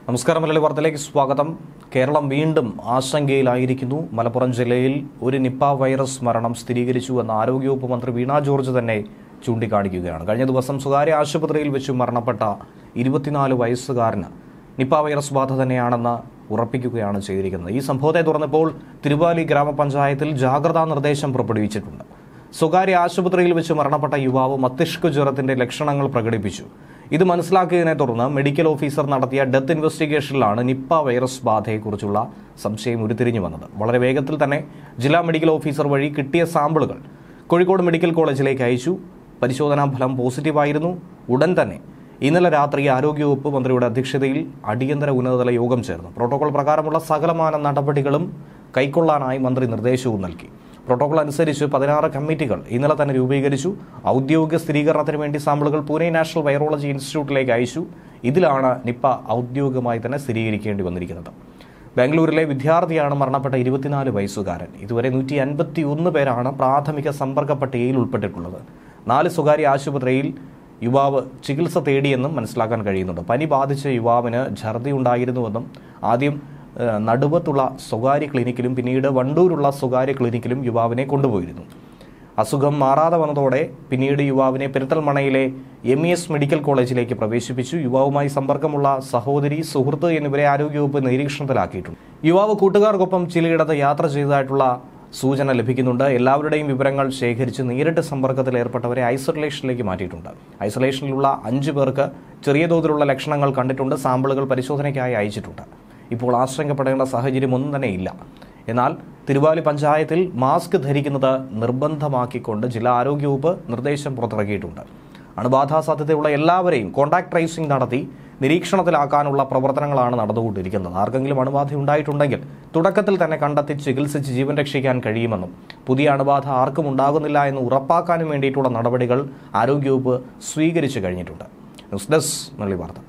നമസ്കാരം മലയാളി വാർത്തയിലേക്ക് സ്വാഗതം കേരളം വീണ്ടും ആശങ്കയിലായിരിക്കുന്നു മലപ്പുറം ജില്ലയിൽ ഒരു നിപ്പ വൈറസ് മരണം സ്ഥിരീകരിച്ചു എന്ന ആരോഗ്യവകുപ്പ് മന്ത്രി വീണ ജോർജ് തന്നെ ചൂണ്ടിക്കാണിക്കുകയാണ് കഴിഞ്ഞ ദിവസം സ്വകാര്യ ആശുപത്രിയിൽ വെച്ച് മരണപ്പെട്ട ഇരുപത്തിനാല് വയസ്സുകാരന് നിപ്പ വൈറസ് ബാധ തന്നെയാണെന്ന് ഉറപ്പിക്കുകയാണ് ചെയ്തിരിക്കുന്നത് ഈ സംഭവത്തെ തുടർന്നപ്പോൾ തിരുവാലി ഗ്രാമപഞ്ചായത്തിൽ ജാഗ്രതാ നിർദ്ദേശം പുറപ്പെടുവിച്ചിട്ടുണ്ട് സ്വകാര്യ ആശുപത്രിയിൽ വെച്ച് മരണപ്പെട്ട യുവാവ് മസ്തിഷ്ക ജ്വരത്തിന്റെ ലക്ഷണങ്ങൾ പ്രകടിപ്പിച്ചു ഇത് മനസ്സിലാക്കിയതിനെ തുടർന്ന് മെഡിക്കൽ ഓഫീസർ നടത്തിയ ഡെത്ത് ഇൻവെസ്റ്റിഗേഷനിലാണ് നിപ്പ വൈറസ് ബാധയെക്കുറിച്ചുള്ള സംശയം ഉരുത്തിരിഞ്ഞു വന്നത് വളരെ വേഗത്തിൽ തന്നെ ജില്ലാ മെഡിക്കൽ ഓഫീസർ വഴി കിട്ടിയ സാമ്പിളുകൾ കോഴിക്കോട് മെഡിക്കൽ കോളേജിലേക്ക് അയച്ചു പരിശോധനാ ഫലം പോസിറ്റീവായിരുന്നു ഉടൻ തന്നെ ഇന്നലെ രാത്രി ആരോഗ്യവകുപ്പ് മന്ത്രിയുടെ അധ്യക്ഷതയിൽ അടിയന്തര ഉന്നതതല യോഗം ചേർന്നു പ്രോട്ടോകോൾ പ്രകാരമുള്ള സകലമാന നടപടികളും കൈക്കൊള്ളാനായി മന്ത്രി നിർദ്ദേശവും നൽകി പ്രോട്ടോകോൾ അനുസരിച്ച് പതിനാറ് കമ്മിറ്റികൾ ഇന്നലെ തന്നെ രൂപീകരിച്ചു ഔദ്യോഗിക സ്ഥിരീകരണത്തിന് വേണ്ടി സാമ്പിളുകൾ പൂനെ നാഷണൽ വൈറോളജി ഇൻസ്റ്റിറ്റ്യൂട്ടിലേക്ക് അയച്ചു ഇതിലാണ് നിപ്പ ഔദ്യോഗികമായി തന്നെ സ്ഥിരീകരിക്കേണ്ടി വന്നിരിക്കുന്നത് ബാംഗ്ലൂരിലെ വിദ്യാർത്ഥിയാണ് മരണപ്പെട്ട ഇരുപത്തിനാല് വയസ്സുകാരൻ ഇതുവരെ നൂറ്റി അൻപത്തി ഒന്ന് പേരാണ് പ്രാഥമിക സമ്പർക്ക പട്ടികയിൽ ഉൾപ്പെട്ടിട്ടുള്ളത് നാല് സ്വകാര്യ ആശുപത്രിയിൽ യുവാവ് ചികിത്സ തേടിയെന്നും മനസ്സിലാക്കാൻ കഴിയുന്നുണ്ട് പനി ബാധിച്ച യുവാവിന് ഛർദി ഉണ്ടായിരുന്നുവെന്നും ആദ്യം ഏഹ്, നടുവത്തുള്ള സ്വകാര്യ ക്ലിനിക്കിലും പിന്നീട് വണ്ടൂരുള്ള സ്വകാര്യ ക്ലിനിക്കിലും യുവാവിനെ കൊണ്ടുപോയിരുന്നു അസുഖം മാറാതെ വന്നതോടെ പിന്നീട് യുവാവിനെ പെരിന്തൽമണയിലെ എം ഇ എസ് മെഡിക്കൽ കോളേജിലേക്ക് പ്രവേശിപ്പിച്ചു യുവാവുമായി സമ്പർക്കമുള്ള സഹോദരി സുഹൃത്ത് എന്നിവരെ ആരോഗ്യവകുപ്പ് നിരീക്ഷണത്തിലാക്കിയിട്ടുണ്ട് യുവാവ് കൂട്ടുകാർക്കൊപ്പം ചിലയിടത്ത് യാത്ര ചെയ്തതായിട്ടുള്ള സൂചന ലഭിക്കുന്നുണ്ട് എല്ലാവരുടെയും വിവരങ്ങൾ ശേഖരിച്ച് നേരിട്ട് സമ്പർക്കത്തിൽ ഏർപ്പെട്ടവരെ ഐസൊലേഷനിലേക്ക് മാറ്റിയിട്ടുണ്ട് ഐസൊലേഷനിലുള്ള അഞ്ചു പേർക്ക് ചെറിയ തോതിലുള്ള ലക്ഷണങ്ങൾ കണ്ടിട്ടുണ്ട് സാമ്പിളുകൾ പരിശോധനയ്ക്കായി അയച്ചിട്ടുണ്ട് ഇപ്പോൾ ആശങ്കപ്പെടേണ്ട സാഹചര്യം ഒന്നും തന്നെ ഇല്ല എന്നാൽ തിരുവാലി പഞ്ചായത്തിൽ മാസ്ക് ധരിക്കുന്നത് നിർബന്ധമാക്കിക്കൊണ്ട് ജില്ലാ ആരോഗ്യവകുപ്പ് നിർദ്ദേശം പുറത്തിറക്കിയിട്ടുണ്ട് അണുബാധാ സാധ്യതയുള്ള എല്ലാവരെയും കോൺടാക്ട് ട്രേസിംഗ് നടത്തി നിരീക്ഷണത്തിലാക്കാനുള്ള പ്രവർത്തനങ്ങളാണ് നടന്നുകൊണ്ടിരിക്കുന്നത് ആർക്കെങ്കിലും അണുബാധ ഉണ്ടായിട്ടുണ്ടെങ്കിൽ തുടക്കത്തിൽ തന്നെ കണ്ടെത്തി ചികിത്സിച്ച് ജീവൻ രക്ഷിക്കാൻ കഴിയുമെന്നും പുതിയ അണുബാധ ആർക്കും ഉണ്ടാകുന്നില്ല എന്ന് ഉറപ്പാക്കാനും വേണ്ടിയിട്ടുള്ള നടപടികൾ ആരോഗ്യവകുപ്പ് സ്വീകരിച്ചു കഴിഞ്ഞിട്ടുണ്ട് ന്യൂസ് ഡെസ്ക് മലയാളി വാർത്ത